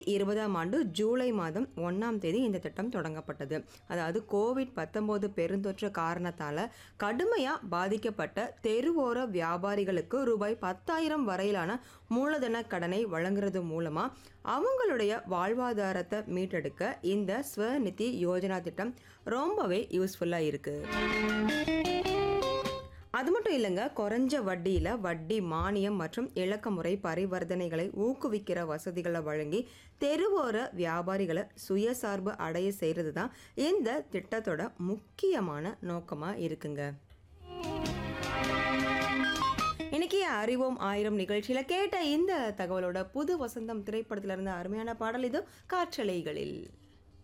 இருபதாம் ஆண்டு ஜூலை மாதம் ஒன்றாம் தேதி இந்த திட்டம் தொடங்கப்பட்டது அதாவது கோவிட் பத்தொம்போது பெருந்தொற்று காரணத்தால் கடுமையாக பாதிக்கப்பட்ட தெருவோர வியாபாரிகளுக்கு ரூபாய் பத்தாயிரம் வரையிலான மூலதன கடனை வழங்குறது மூலமாக அவங்களுடைய வாழ்வாதாரத்தை மீட்டெடுக்க இந்த ஸ்வநிதி யோஜனா திட்டம் ரொம்பவே யூஸ்ஃபுல்லாக இருக்குது அது மட்டும் இல்லைங்க குறைஞ்ச வட்டியில் வட்டி மானியம் மற்றும் இலக்க முறை பரிவர்த்தனைகளை ஊக்குவிக்கிற வசதிகளை வழங்கி தெருவோர வியாபாரிகளை சுயசார்பு அடைய செய்கிறது தான் இந்த திட்டத்தோட முக்கியமான நோக்கமாக இருக்குங்க இன்னைக்கு அறிவோம் ஆயிரம் நிகழ்ச்சியில் கேட்ட இந்த தகவலோட புது வசந்தம் திரைப்படத்துல இருந்த அருமையான பாடல் இது காற்றலைகளில்